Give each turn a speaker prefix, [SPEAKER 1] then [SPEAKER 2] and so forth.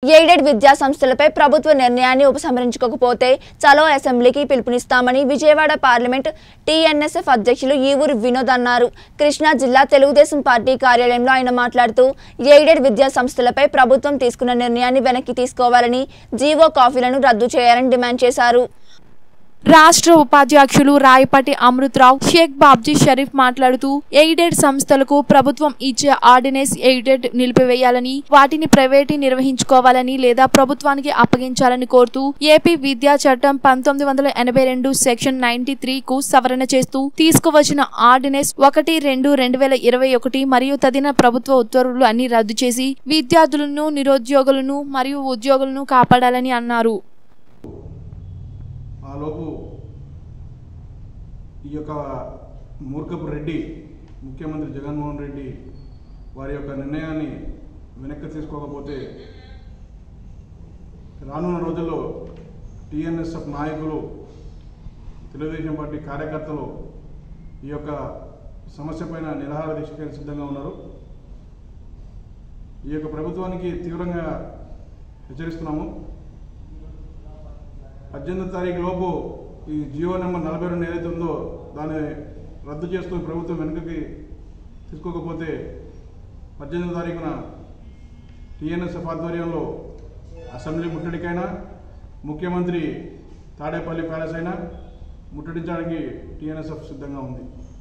[SPEAKER 1] aided విద్యా సంస్థలపై ప్రభుత్వ నిర్ణయాన్ని ఉపసంహరించుకోకపోతే చలో అసెంబ్లీకి పిలుపునిస్తామని విజయవాడ పార్లమెంట్ టీఎన్ఎస్ఎఫ్ అధ్యక్షులు ఈవూరి వినోద్ అన్నారు కృష్ణా జిల్లా తెలుగుదేశం పార్టీ కార్యాలయంలో ఆయన మాట్లాడుతూ ఎయిడెడ్ విద్యా సంస్థలపై ప్రభుత్వం తీసుకున్న నిర్ణయాన్ని వెనక్కి తీసుకోవాలని జీవో కాఫీలను రద్దు చేయాలని డిమాండ్ చేశారు
[SPEAKER 2] రాష్ట్ర ఉపాధ్యక్షులు రాయపాటి అమృతరావు షేక్ బాబ్జీ షరీఫ్ మాట్లాడుతూ ఎయిడెడ్ సంస్థలకు ప్రభుత్వం ఇచ్చే ఆర్డినెన్స్ ఎయిడెడ్ నిలిపివేయాలని వాటిని ప్రైవేటీ నిర్వహించుకోవాలని లేదా ప్రభుత్వానికి అప్పగించాలని కోరుతూ ఏపీ విద్యా చట్టం పంతొమ్మిది వందల ఎనభై రెండు సెక్షన్ నైన్టీ త్రీ కు సవరణ చేస్తూ తీసుకువచ్చిన ఆర్డినెన్స్ ఒకటి రెండు రెండు వేల ఇరవై ఒకటి మరియు తదిన ప్రభుత్వ ఉత్తర్వులు అన్ని రద్దు చేసి విద్యార్థులను నిరుద్యోగులను మరియు ఉద్యోగులను కాపాడాలని అన్నారు
[SPEAKER 3] ఆలోపు ఈ యొక్క మూర్ఖపు రెడ్డి ముఖ్యమంత్రి జగన్మోహన్ రెడ్డి వారి యొక్క నిర్ణయాన్ని వెనక్కి తీసుకోకపోతే రానున్న రోజుల్లో టీఎన్ఎస్ఎఫ్ నాయకులు తెలుగుదేశం పార్టీ కార్యకర్తలు ఈ యొక్క సమస్య పైన నిరాహార దీక్షకి సిద్ధంగా ఉన్నారు ఈ యొక్క ప్రభుత్వానికి తీవ్రంగా హెచ్చరిస్తున్నాము పద్దెనిమిదో తారీఖు లోపు ఈ జియో నెంబర్ నలభై రెండు ఏదైతే ఉందో దాన్ని రద్దు చేస్తూ ప్రభుత్వం వెనుకకి తీసుకోకపోతే పద్దెనిమిదో తారీఖున టీఎన్ఎస్ఎఫ్ ఆధ్వర్యంలో అసెంబ్లీ ముట్టడికైనా ముఖ్యమంత్రి తాడేపల్లి ప్యాలెస్ అయినా ముట్టడించడానికి టీఎన్ఎస్ఎఫ్ సిద్ధంగా ఉంది